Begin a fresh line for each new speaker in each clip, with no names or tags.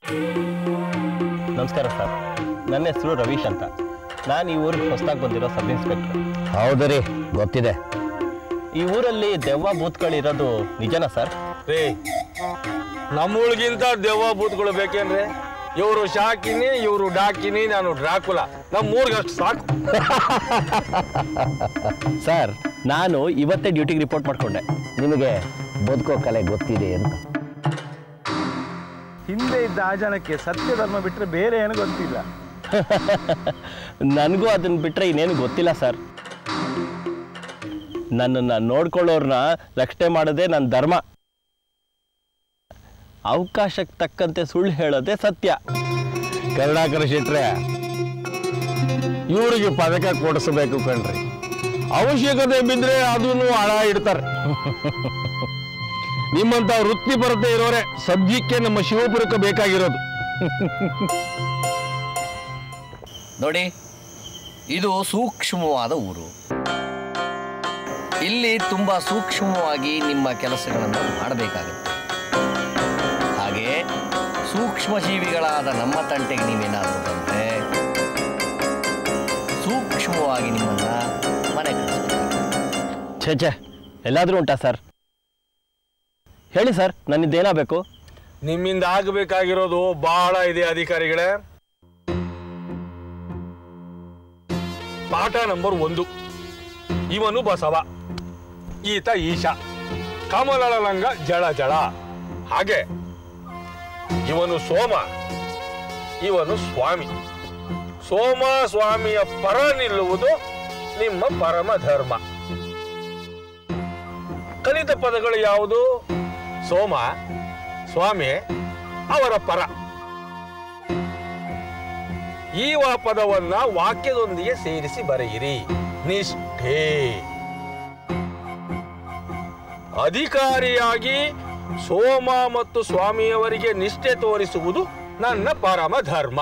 ನಮಸ್ಕಾರ ಸರ್ ನನ್ನ ಹೆಸರು ರವೀಶ್ ಅಂತ ನಾನು ಈ ಊರಿಗೆ ಹೊಸದಾಗಿ ಬಂದಿರೋ ಸಬ್ ಇನ್ಸ್ಪೆಕ್ಟರ್
ಹೌದು ರೀ ಗೊತ್ತಿದೆ
ಈ ಊರಲ್ಲಿ ದೆವ್ವ ಬೂತ್ಗಳಿರೋದು ನಿಜನಾ ಸರ್
ರೇ ನಮ್ಮೂಳಿಗಿಂತ ದೆವ್ವ ಬೂತ್ಗಳು ಬೇಕೇನ್ರಿ ಇವರು ಶಾಕಿನಿ ಇವರು ಡಾಕಿನಿ ನಾನು ಡ್ರಾಕುಲ ನಮ್ಮೂರ್ಗೆ ಅಷ್ಟು ಸಾಕು
ಸರ್ ನಾನು ಇವತ್ತೇ ಡ್ಯೂಟಿಗೆ ರಿಪೋರ್ಟ್ ಮಾಡಿಕೊಂಡೆ
ನಿಮಗೆ ಬದುಕೋ ಕಲೆ ಗೊತ್ತಿದೆ ಅಂತ
ಹಿಂದೆ ಇದ್ದ ಆ ಜನಕ್ಕೆ ಸತ್ಯ ಧರ್ಮ ಬಿಟ್ಟರೆ ಬೇರೆ ಏನು ಗೊತ್ತಿಲ್ಲ
ನನಗೂ ಅದನ್ನ ಬಿಟ್ಟರೆ ಇನ್ನೇನು ಗೊತ್ತಿಲ್ಲ ಸರ್ ನನ್ನನ್ನು ನೋಡ್ಕೊಳ್ಳೋರ್ನ ರಕ್ಷಣೆ ಮಾಡೋದೇ ನನ್ನ ಧರ್ಮ ಅವಕಾಶಕ್ಕೆ ತಕ್ಕಂತೆ ಸುಳ್ಳು ಹೇಳೋದೇ ಸತ್ಯ
ಕರುಣಾಕರ ಶೆಟ್ರೆ ಇವರಿಗೆ ಪದಕ ಕೊಡಿಸ್ಬೇಕು ಕಣ್ರಿ ಅವಶ್ಯಕತೆ ಬಿದ್ದರೆ ಅದನ್ನು ಹಣ ಇಡ್ತಾರೆ ನಿಮ್ಮಂತ ವೃತ್ತಿಪರತೆ ಇರೋರೆ ಸದ್ಯಕ್ಕೆ ನಮ್ಮ ಶಿವಪುರಕ್ಕೆ ಬೇಕಾಗಿರೋದು
ನೋಡಿ ಇದು ಸೂಕ್ಷ್ಮವಾದ ಊರು ಇಲ್ಲಿ ತುಂಬ ಸೂಕ್ಷ್ಮವಾಗಿ ನಿಮ್ಮ ಕೆಲಸಗಳನ್ನು ಮಾಡಬೇಕಾಗುತ್ತೆ ಹಾಗೆ ಸೂಕ್ಷ್ಮ ಜೀವಿಗಳಾದ ನಮ್ಮ ತಂಟೆಗೆ ನೀವೇನಾದರೂ ಬಂದರೆ ಸೂಕ್ಷ್ಮವಾಗಿ ನಿಮ್ಮನ್ನು ಮನೆ ಕಳಿಸ್ಬೇಕಾಗುತ್ತೆ
ಛೇ ಛೇ ಎಲ್ಲಾದರೂ ಉಂಟಾ ಸರ್ ಹೇಳಿ ಸರ್ ನನ್ನಿದ್ದೇನಾಗಬೇಕು
ನಿಮ್ಮಿಂದ ಆಗಬೇಕಾಗಿರೋದು ಬಹಳ ಇದೆ ಅಧಿಕಾರಿಗಳೇ ಪಾಠ ನಂಬರ್ ಒಂದು ಇವನು ಬಸವ ಈತ ಈಶ ಕಮಲಳಲಂಗ ಜಳ ಜಳ ಹಾಗೆ ಇವನು ಸೋಮ ಇವನು ಸ್ವಾಮಿ ಸೋಮ ಸ್ವಾಮಿಯ ಪರ ನಿಲ್ಲುವುದು ನಿಮ್ಮ ಪರಮ ಧರ್ಮ ಕಲಿತ ಪದಗಳು ಯಾವುದು ಸೋಮ ಸ್ವಾಮಿ ಅವರ ಪರ ಈ ವಾ ಪದವನ್ನ ವಾಕ್ಯದೊಂದಿಗೆ ಸೇರಿಸಿ ಬರೆಯಿರಿ ನಿಷ್ಠೆ ಅಧಿಕಾರಿಯಾಗಿ ಸೋಮ ಮತ್ತು ಸ್ವಾಮಿಯವರಿಗೆ ನಿಷ್ಠೆ ತೋರಿಸುವುದು ನನ್ನ ಪರಮ ಧರ್ಮ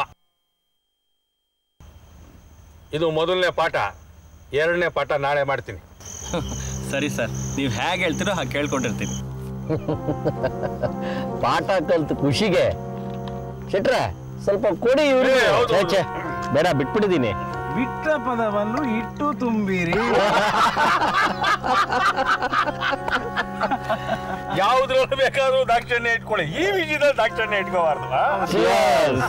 ಇದು ಮೊದಲನೇ ಪಾಠ ಎರಡನೇ ಪಾಠ ನಾಳೆ ಮಾಡ್ತೀನಿ
ಸರಿ ಸರ್ ನೀವು ಹೇಗೆ ಹೇಳ್ತೀರೋ ಹಾಗೆ ಕೇಳ್ಕೊಂಡಿರ್ತೀನಿ
ಪಾಠ ಕಲ್ತು ಖುಷಿಗೆ ಶೆಟ್ರೆ ಸ್ವಲ್ಪ ಕೊಡಿ ಇವ್ರು
ಏ, ಹೌದು,
ಛೇ
ಹೌದು.
ಛೇ ಬೇಡ ಬಿಟ್ಬಿಟ್ಟಿದ್ದೀನಿ
ಬಿಟ್ಟ ಪದವನ್ನು ಇಟ್ಟು ತುಂಬಿರಿ
ಯಾವ್ದ್ರಲ್ಲಿ ಬೇಕಾದ್ರೂ ದಾಕ್ಷಣ್ಯ ಇಟ್ಕೊಳ್ಳಿ ಈ ವಿಷಯದಲ್ಲಿ ದಾಕ್ಷಣ್ಯ ಇಟ್ಕೋಬಾರ್ದು ಆ?
Cheers.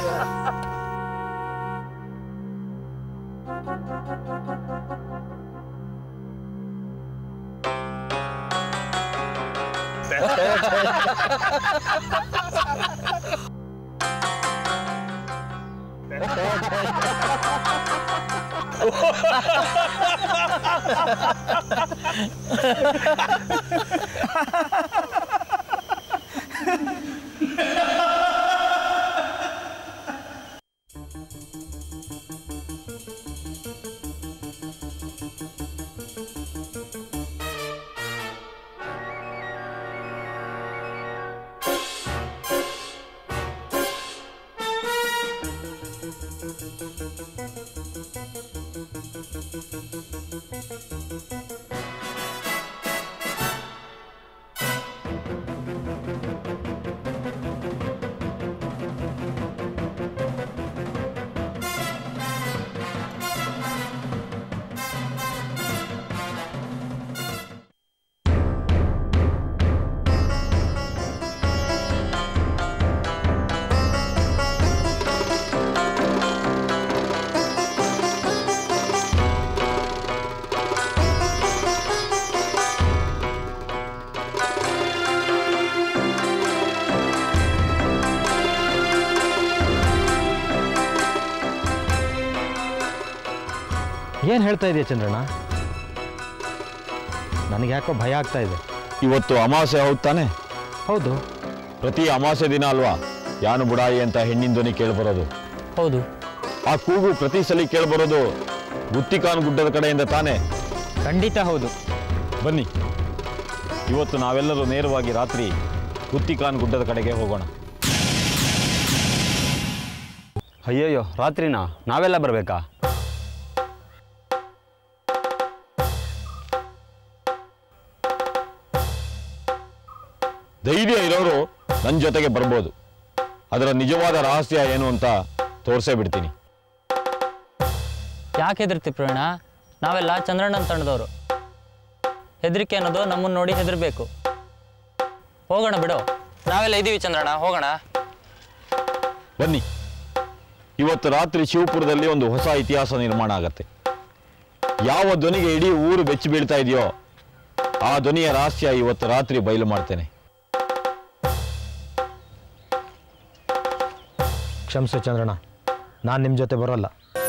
ಏನು ಹೇಳ್ತಾ ಇದೆಯಾ ಚಂದ್ರಣ್ಣ ನನಗೆ ಯಾಕೋ ಭಯ ಆಗ್ತಾ ಇದೆ
ಇವತ್ತು ಅಮಾವಾಸ್ಯೆ ಹೌದ್ ತಾನೆ
ಹೌದು
ಪ್ರತಿ ಅಮಾವಾಸ್ಯೆ ದಿನ ಅಲ್ವಾ ಯಾನು ಬುಡಾಯಿ ಅಂತ ಹೆಣ್ಣಿನ ಧ್ವನಿ ಕೇಳ್ಬರೋದು
ಹೌದು
ಆ ಕೂಗು ಪ್ರತಿ ಸಲ ಕೇಳ್ಬರೋದು ಗುತ್ತಿಕಾನ್ ಗುಡ್ಡದ ಕಡೆಯಿಂದ ತಾನೇ
ಖಂಡಿತ ಹೌದು
ಬನ್ನಿ ಇವತ್ತು ನಾವೆಲ್ಲರೂ ನೇರವಾಗಿ ರಾತ್ರಿ ಗುತ್ತಿಕಾನ್ ಗುಡ್ಡದ ಕಡೆಗೆ ಹೋಗೋಣ
ಅಯ್ಯಯ್ಯೋ ರಾತ್ರಿನಾ ನಾವೆಲ್ಲ ಬರಬೇಕಾ
ಧೈರ್ಯ ಇರೋರು ನನ್ನ ಜೊತೆಗೆ ಬರ್ಬೋದು ಅದರ ನಿಜವಾದ ರಹಸ್ಯ ಏನು ಅಂತ ತೋರಿಸೇ ಬಿಡ್ತೀನಿ
ಯಾಕೆ ಹೆದರ್ತಿ ಪ್ರವೀಣ ನಾವೆಲ್ಲ ಚಂದ್ರಣ್ಣನ ತಂಡದವರು ಹೆದರಿಕೆ ಅನ್ನೋದು ನಮ್ಮನ್ನು ನೋಡಿ ಹೆದರ್ಬೇಕು ಹೋಗೋಣ ಬಿಡು ನಾವೆಲ್ಲ ಇದ್ದೀವಿ ಚಂದ್ರಣ್ಣ ಹೋಗೋಣ
ಬನ್ನಿ ಇವತ್ತು ರಾತ್ರಿ ಶಿವಪುರದಲ್ಲಿ ಒಂದು ಹೊಸ ಇತಿಹಾಸ ನಿರ್ಮಾಣ ಆಗತ್ತೆ ಯಾವ ಧ್ವನಿಗೆ ಇಡೀ ಊರು ಬೆಚ್ಚಿ ಬೀಳ್ತಾ ಇದೆಯೋ ಆ ಧ್ವನಿಯ ರಹಸ್ಯ ಇವತ್ತು ರಾತ್ರಿ ಬಯಲು ಮಾಡ್ತೇನೆ
ಕ್ಷಮಿಸು ಚಂದ್ರಣ್ಣ ನಾನು ನಿಮ್ಮ ಜೊತೆ ಬರೋಲ್ಲ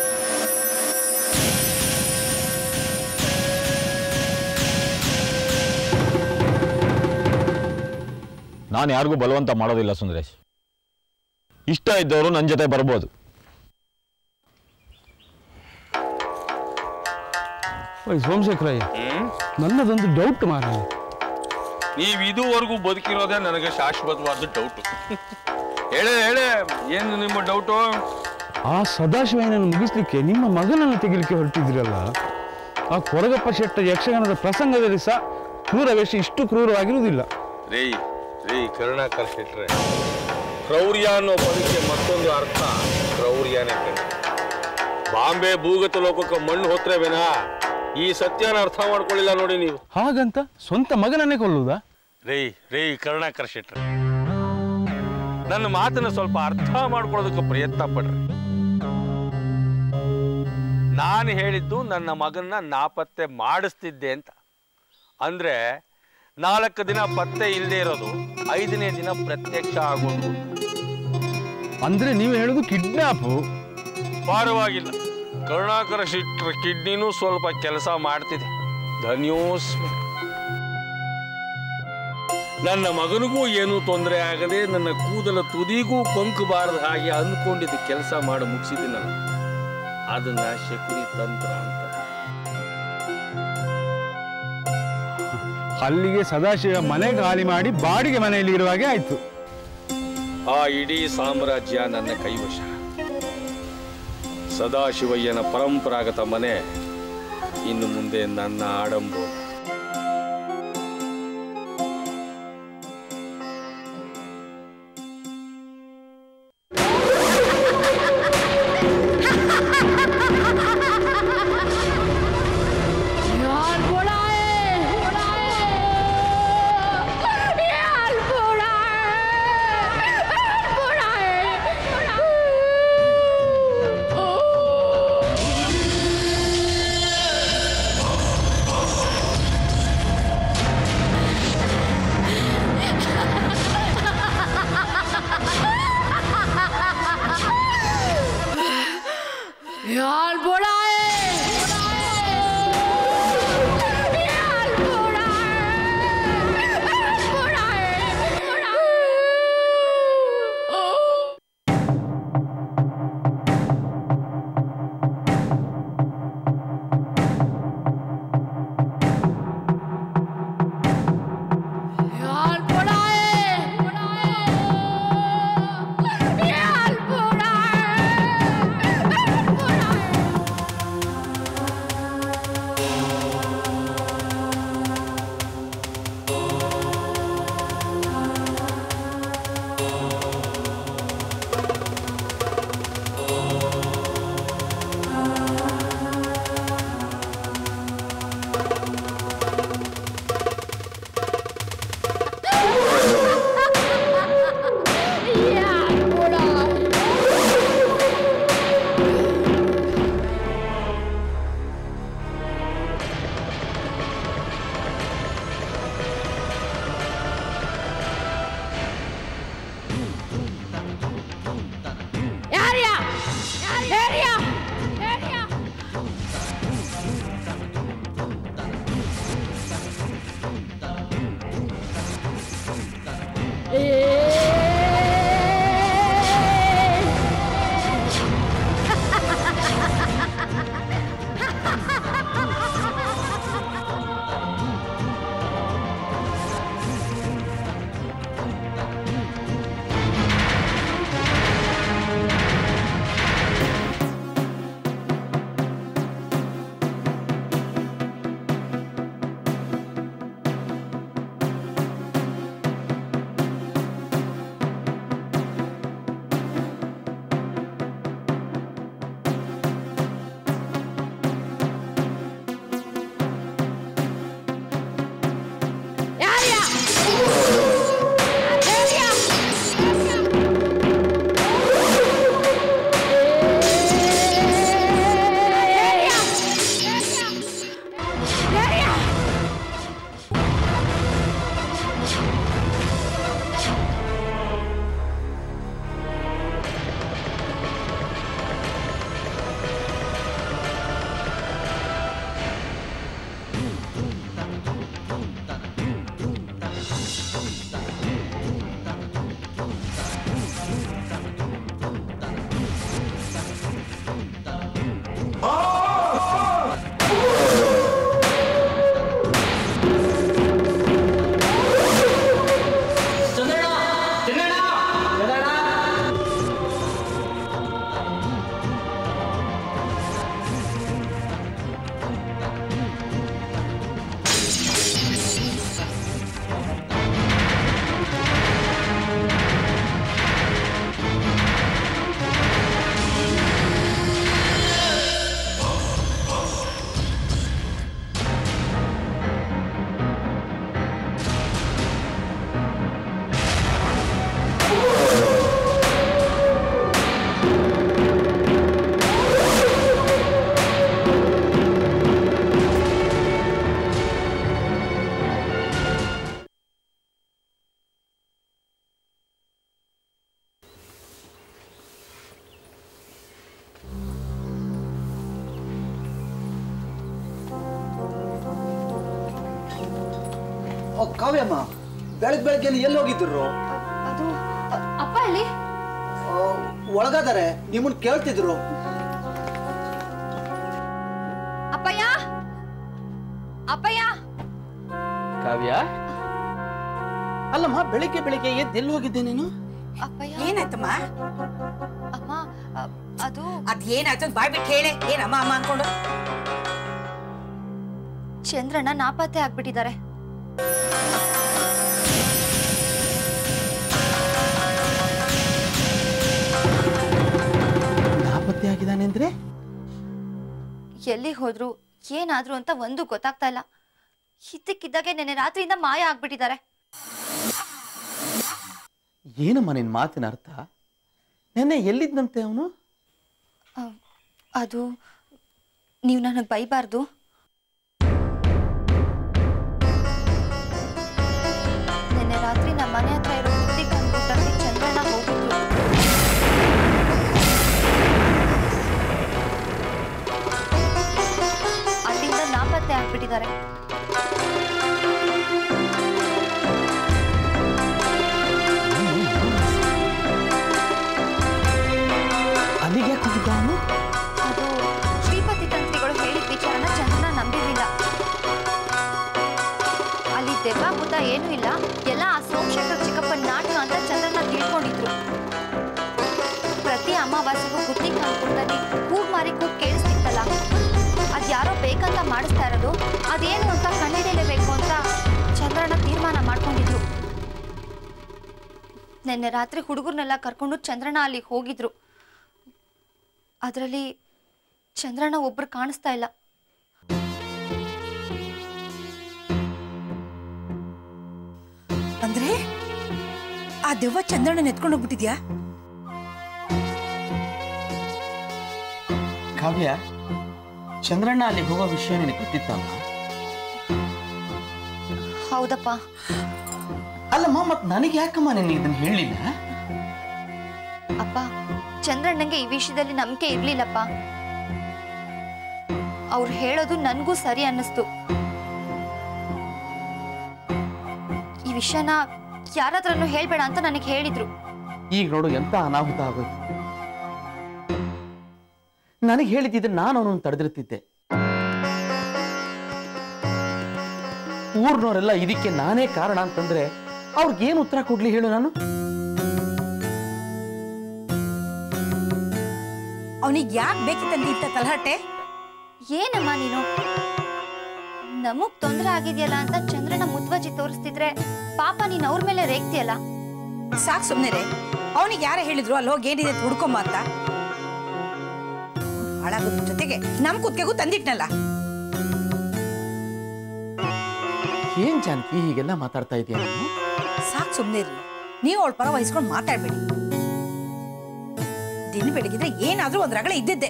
ನಾನು ಯಾರಿಗೂ ಬಲವಂತ ಮಾಡೋದಿಲ್ಲ ಸುಂದರೇಶ್ ಇಷ್ಟ ಇದ್ದವರು ನನ್ನ ಜೊತೆ ಬರ್ಬೋದು
ಸೋಮಶೇಖರಯ್ಯ ನನ್ನದೊಂದು ಡೌಟ್ ಮಾರ
ನೀವು ಇದುವರೆಗೂ ಬದುಕಿರೋದೇ ನನಗೆ ಶಾಶ್ವತವಾದ ಡೌಟು ಹೇಳೇ ಹೇಳೇ ಏನು ನಿಮ್ಮ ಡೌಟು
ಆ ಸದಾಶಿವನನ್ನು ಮುಗಿಸ್ಲಿಕ್ಕೆ ನಿಮ್ಮ ಮಗನನ್ನು ತೆಗಿಲಿಕ್ಕೆ ಹೊರಟಿದ್ರಲ್ಲ ಆ ಕೊರಗಪ್ಪ ಶೆಟ್ಟ ಯಕ್ಷಗಾನದ ಪ್ರಸಂಗದಲ್ಲಿ ಸಹ ಕ್ರೂರವೇಶ ಇಷ್ಟು ಕ್ರೂರವಾಗಿರುವುದಿಲ್ಲ
ರೀ ರೀ ಕರುಣಾಕರ್ ಶೆಟ್ರೆ ಕ್ರೌರ್ಯ ಅನ್ನೋ ಪದಕ್ಕೆ ಮತ್ತೊಂದು ಅರ್ಥ ಕ್ರೌರ್ಯನೇ ಕಣೆ ಬಾಂಬೆ ಭೂಗತ ಲೋಕಕ್ಕೆ ಮಣ್ಣು ಹೊತ್ರೆ ವಿನಾ ಈ ಸತ್ಯನ ಅರ್ಥ ಮಾಡ್ಕೊಳ್ಳಿಲ್ಲ ನೋಡಿ ನೀವು
ಹಾಗಂತ ಸ್ವಂತ ಮಗನನ್ನೇ ಕೊಲ್ಲುವುದಾ
ರೇ ರೇ ಕರುಣಾಕರ್ ಶೆಟ್ರೆ ನನ್ನ ಮಾತನ್ನ ಸ್ವಲ್ಪ ಅರ್ಥ ಮಾಡ್ಕೊಳ್ಳೋದಕ್ಕೆ ಪ್ರಯತ್ನ ಪಡ್ರಿ ನಾನು ಹೇಳಿದ್ದು ನನ್ನ ಮಗನ್ನ ನಾಪತ್ತೆ ಮಾಡಿಸ್ತಿದ್ದೆ ಅಂತ ಅಂದ್ರೆ ನಾಲ್ಕು ದಿನ ಪತ್ತೆ ಇಲ್ಲದೆ ಇರೋದು ಐದನೇ ದಿನ ಪ್ರತ್ಯಕ್ಷ ಆಗೋದು
ಅಂದ್ರೆ ನೀವು ಹೇಳುದು ಕಿಡ್ನಾಪು
ಪರವಾಗಿಲ್ಲ ಕರುಣಾಕರ ಶೆಟ್ರ ಕಿಡ್ನಿನೂ ಸ್ವಲ್ಪ ಕೆಲಸ ಮಾಡ್ತಿದೆ ಧನ್ಯೋಸ್ಮಿ ನನ್ನ ಮಗನಿಗೂ ಏನೂ ತೊಂದರೆ ಆಗದೆ ನನ್ನ ಕೂದಲ ತುದಿಗೂ ಕೊಂಕು ಬಾರದ ಹಾಗೆ ಅಂದ್ಕೊಂಡಿದ್ದ ಕೆಲಸ ಮಾಡಿ ಮುಗಿಸಿದ್ದೀನಲ್ಲ ಅದನ್ನ ಶಕುನಿ ತಂತ್ರ ಅಂತ
ಅಲ್ಲಿಗೆ ಸದಾಶಿವ ಮನೆ ಖಾಲಿ ಮಾಡಿ ಬಾಡಿಗೆ ಮನೆಯಲ್ಲಿ ಇರುವ ಹಾಗೆ ಆಯ್ತು
ಆ ಇಡೀ ಸಾಮ್ರಾಜ್ಯ ನನ್ನ ಕೈವಶ ಸದಾಶಿವಯ್ಯನ ಪರಂಪರಾಗತ ಮನೆ ಇನ್ನು ಮುಂದೆ ನನ್ನ ಆಡಂಬು
यार बड़ा है बड़ा है यार बड़ा है बड़ा है
ಕಾವ್ಯಮ್ಮ ಬೆಳಗ್ಗೆ ಬೆಳಗ್ಗೆ ಎಲ್ಲಿ ಹೋಗಿದ್ರು
ಅದು ಅ- ಅಪ್ಪ ಎಲ್ಲಿ
ಒಳಗಾದರೆ ನಿಮ್ಮನ್ನ ಕೇಳ್ತಿದ್ರು
ಅಪ್ಪಯ್ಯ ಅಪ್ಪಯ್ಯ
ಕಾವ್ಯ ಅಲ್ಲಮ್ಮ ಬೆಳಿಗ್ಗೆ ಬೆಳಿಗ್ಗೆ ಎದ್ದು ಎಲ್ಲಿ ಹೋಗಿದ್ದೆ ನೀನು
ಅಪ್ಪಯ್ಯ
ಏನಾಯ್ತಮ್ಮ
ಅಮ್ಮ ಅ- ಅದು
ಅದೇನಾಯ್ತು ಬಾಯ್ ಬಿಟ್ಟು ಹೇಳೆ ಏನಮ್ಮ ಅಮ್ಮ ಅನ್ಕೊಂಡು
ಚಂದ್ರಣ್ಣ ನಾಪತ್ತೆ ಆಗ್ಬಿಟ್ಟಿದ್ದಾರೆ
ನಾಪತ್ತೆ ಆಗಿದ್ದಾನೆ ಅಂದ್ರೆ
ಎಲ್ಲಿಗೆ ಹೋದ್ರು ಏನಾದ್ರು ಅಂತ ಒಂದು ಗೊತ್ತಾಗ್ತಾ ಇಲ್ಲ ಇದ್ದಕ್ಕಿದ್ದಾಗೆ ನೆನ್ನೆ ರಾತ್ರಿಯಿಂದ ಮಾಯ ಆಗ್ಬಿಟ್ಟಿದ್ದಾರೆ
ಏನಮ್ಮ ನಿನ್ ಮಾತಿನ ಅರ್ಥ ನೆನ್ನೆ ಎಲ್ಲಿದ್ದಂತೆ ಅವನು
ಅ- ಅದು ನೀವು ನನಗೆ ಬೈಬಾರ್ದು ನಿನ್ನೆ ರಾತ್ರಿ ನಮ್ಮ ಮನೆ ಹತ್ರ ಇರೋ ಬುದ್ಧಿ ಕಂಪ್ಯೂಟರ್ಗೆ ಚಂದ್ರಣ್ಣ ಹೋಗಿದ್ರು ಅಲ್ಲಿಂದ ನಾಪತ್ತೆ ಆಗ್ಬಿಟ್ಟಿದ್ದಾರೆ
ಅಲ್ಲಿಗೆ ಯಾಕೆ ಹೋಗಿದ್ದ ಅವನು
ಅದು ಶ್ರೀಪತಿ ತಂತ್ರಿಗಳು ಹೇಳಿದ ವಿಚಾರನ ಚಂದ್ರನ ನಂಬಿರಲಿಲ್ಲ ಅಲ್ಲಿ ದೆವ್ವ ಬುದ್ಧ ಏನೂ ಇಲ್ಲ ಎಲ್ಲ ಆ ಸೋಮಶೇಖರ್ ಚಿಕ್ಕಪ್ಪನ ನಾಟಕ ಅಂತ ಚಂದ್ರನ ತಿಳ್ಕೊಂಡಿದ್ರು ಪ್ರತಿ ಅಮಾವಾಸ್ಯೆಗೂ ಬುದ್ಧಿ ಕಾಣ್ಕೊಂಡಲ್ಲಿ ಕೂಗ್ ಮಾರಿ ಕೂಗ್ ಕೇಳಿಸ್ತಿತ್ತಲ್ಲ ಅದು ಯಾರೋ ಬೇಕಂತ ಮಾಡಿಸ್ತಾ ಇರೋದು ಅದೇನು ಅಂತ ಕಂಡುಹಿಡಿಯಲೇಬೇಕು ಅಂತ ಚಂದ್ರನ ತೀರ್ಮಾನ ಮಾಡ್ಕೊಂಡಿದ್ರು ನಿನ್ನೆ ರಾತ್ರಿ ಹುಡುಗರನ್ನೆಲ್ಲ ಕರ್ಕೊಂಡು ಚಂದ್ರನ ಅಲ್ಲಿಗೆ ಹೋಗಿದ್ರು ಅದರಲ್ಲಿ ಚಂದ್ರಣ್ಣ ಒಬ್ರು ಕಾಣಿಸ್ತಾ ಇಲ್ಲ
ಅಂದ್ರೆ ಆ ದೆವ್ವ ಚಂದ್ರಣ್ಣ ಎತ್ಕೊಂಡು ಹೋಗ್ಬಿಟ್ಟಿದ್ಯಾ
ಕಾವ್ಯ ಚಂದ್ರಣ್ಣ ಅಲ್ಲಿ ಹೋಗೋ ವಿಷಯ ನಿನಗೆ ಗೊತ್ತಿತ್ತಮ್ಮ
ಹೌದಪ್ಪ
ಅಲ್ಲಮ್ಮ ಮತ್ ನನಗೆ ಯಾಕಮ್ಮ ನಿನಗೆ ಇದನ್ನ ಹೇಳಿಲ್ಲ
ಅಪ್ಪ ಚಂದ್ರಣ್ಣಂಗೆ ಈ ವಿಷಯದಲ್ಲಿ ನಂಬಿಕೆ ಇರ್ಲಿಲ್ಲಪ್ಪ ಅವ್ರು ಹೇಳೋದು ನನ್ಗೂ ಸರಿ ಅನ್ನಿಸ್ತು ಈ ವಿಷಯನ ಯಾರತ್ರನೂ ಹೇಳ್ಬೇಡ ಅಂತ ನನಗೆ ಹೇಳಿದ್ರು
ಈಗ ನೋಡು ಎಂತ ಅನಾಹುತ ಆಗೋಯ್ತು ನನಗೆ ಹೇಳಿದ್ದಿದ್ರೆ ನಾನು ಅವನನ್ನು ತಡೆದಿರ್ತಿದ್ದೆ ಊರ್ನವರೆಲ್ಲ ಇದಕ್ಕೆ ನಾನೇ ಕಾರಣ ಅಂತಂದ್ರೆ ಅವ್ರಿಗೇನು ಉತ್ತರ ಕೊಡ್ಲಿ ಹೇಳು ನಾನು
ಅವನಿಗೆ ಯಾಕೆ ಬೇಕಿತ್ತಂತ ಇಂಥ ತಲಹಟ್ಟೆ
ಏನಮ್ಮ ನೀನು ನಮಗ್ ತೊಂದರೆ ಆಗಿದೆಯಲ್ಲ ಅಂತ ಚಂದ್ರನ ಮುದ್ವಜಿ ತೋರಿಸ್ತಿದ್ರೆ ಪಾಪ ನೀನ್ ಅವ್ರ ಮೇಲೆ ರೇಗ್ತಿಯಲ್ಲ
ಸಾಕ್ ಸುಮ್ನೆ ಅವನಿಗೆ ಯಾರೇ ಹೇಳಿದ್ರು ಅಲ್ಲಿ ಹೋಗಿ ಏನಿದೆ ಅಂತ ಹುಡ್ಕೊಂಬ ಅಂತ ಹಾಳಾಗೋದ್ರ ಜೊತೆಗೆ ನಮ್ ಕುತ್ತಿಗೆಗೂ ತಂದಿಟ್ನಲ್ಲ
ಏನ್ ಜಾನಕಿ ಹೀಗೆಲ್ಲ ಮಾತಾಡ್ತಾ ಇದೀಯ ನೀನು
ಸಾಕ್ ಸುಮ್ನೆ ಇರ್ಲಿ ನೀವು ಅವಳ ಪರ ವಹಿಸ್ಕೊಂಡು ಮಾತಾಡ್ಬೇಡಿ ದಿನ ಬೆಳಗಿದ್ರೆ ಏನಾದ್ರೂ ಒಂದ್ ರಗಳೆ ಇದ್ದಿದ್ದೆ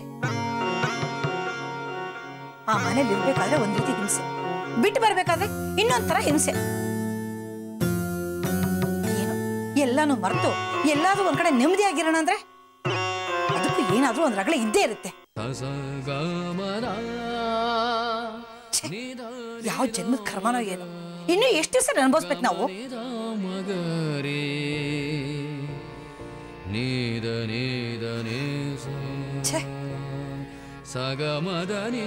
ಆ ಮನೇಲಿ ಇರ್ಬೇಕಾದ್ರೆ ಒಂದ್ ರೀತಿ ಹಿಂಸೆ ಬಿಟ್ಟು ಬರ್ಬೇಕಾದ್ರೆ ಇನ್ನೊಂದ್ ತರ ಹಿಂಸೆ ಏನು ಎಲ್ಲಾನು ಮರೆತು ಎಲ್ಲಾದ್ರೂ ಒಂದ್ ಕಡೆ ನೆಮ್ಮದಿಯಾಗಿರೋಣ ಅಂದ್ರೆ ಅದಕ್ಕೂ ಏನಾದ್ರೂ ಒಂದ್ ರಗಳೆ ಇದ್ದೇ ಇರುತ್ತೆ ಛೆ, ಯಾವ ಜನ್ಮದ ಕರ್ಮನೋ ಏನು ಇನ್ನು ಎಷ್ಟು ದಿವಸ ಅನುಭವಿಸ್ಬೇಕು ನಾವು
ಮಗರೇ ನೀದ ನೀದ ನೇ
ಛೆ.
ಸಗಮದ ನೀ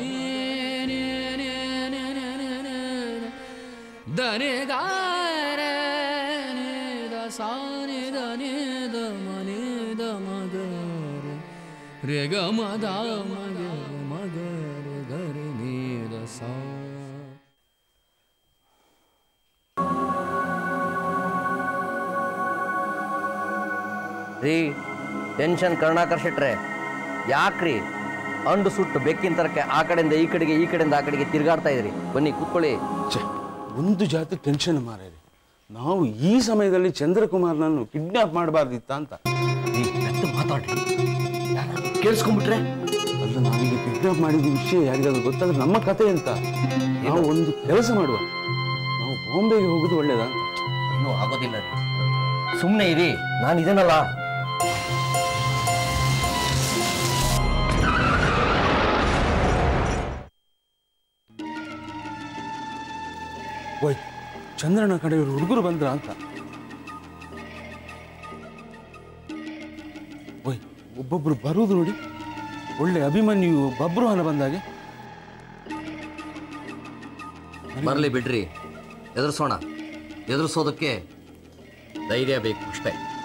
ದನೆ ಗಾರ ಸಾನಿ ದನೆ ದ ಮನೆ ದ ಮಗರ ರೆ ಗ ಮದ ಮಗ ಮಗರ ಗರಿ ನೀದ ಸಾ
ರೀ ಟೆನ್ಷನ್ ಕರುಣಾಕರ್ ಶೆಟ್ರೆ ಯಾಕ್ರಿ ಅಂಡು ಸುಟ್ಟು ಬೆಕ್ಕಿನ ತರಕ್ಕೆ ಆ ಕಡೆಯಿಂದ ಈ ಕಡೆಗೆ ಈ ಕಡೆಯಿಂದ ಆ ಕಡೆಗೆ ತಿರುಗಾಡ್ತಾ ಇದ್ರಿ ಬನ್ನಿ ಕೂತ್ಕೊಳ್ಳಿ
ಒಂದು ಜಾತಿ ಟೆನ್ಷನ್ ಮಾರೇರಿ ನಾವು ಈ ಸಮಯದಲ್ಲಿ ಚಂದ್ರಕುಮಾರ್ನನ್ನು ಕಿಡ್ನಾಪ್ ಮಾಡಬಾರ್ದಿತ್ತ ಅಂತ
ಮಾತಾಡ್ರಿ ಕೇಳಿಸ್ಕೊಂಡ್ಬಿಟ್ರೆ
ಅಲ್ಲ ನಾವೀಗ ಕಿಡ್ನಾಪ್ ಮಾಡಿದ ವಿಷಯ ಯಾರಿಗಾದ್ರೂ ಗೊತ್ತಾದ್ರೆ ನಮ್ಮ ಕತೆ ಅಂತ ನಾವು ಒಂದು ಕೆಲಸ ಮಾಡುವ ನಾವು ಬಾಂಬೆಗೆ ಹೋಗುದು ಒಳ್ಳೇದಾ
ಇನ್ನೂ ಆಗೋದಿಲ್ಲ ರೀ ಸುಮ್ಮನೆ ಇರಿ ನಾನು ಇದನ್ನಲ್ಲ
ಓಯ್ ಚಂದ್ರನ ಕಡೆಯವರು ಹುಡುಗರು ಬಂದ್ರ ಅಂತ ಓಯ್ ಒಬ್ಬೊಬ್ರು ಬರುವುದು ನೋಡಿ ಒಳ್ಳೆ ಅಭಿಮನ್ಯು ಬಬ್ರುಹನ ಬಂದಾಗೆ
ಬರಲಿ ಬಿಡ್ರಿ ಎದುರಿಸೋಣ ಎದುರಿಸೋದಕ್ಕೆ ಧೈರ್ಯ ಬೇಕು ಅಷ್ಟೇ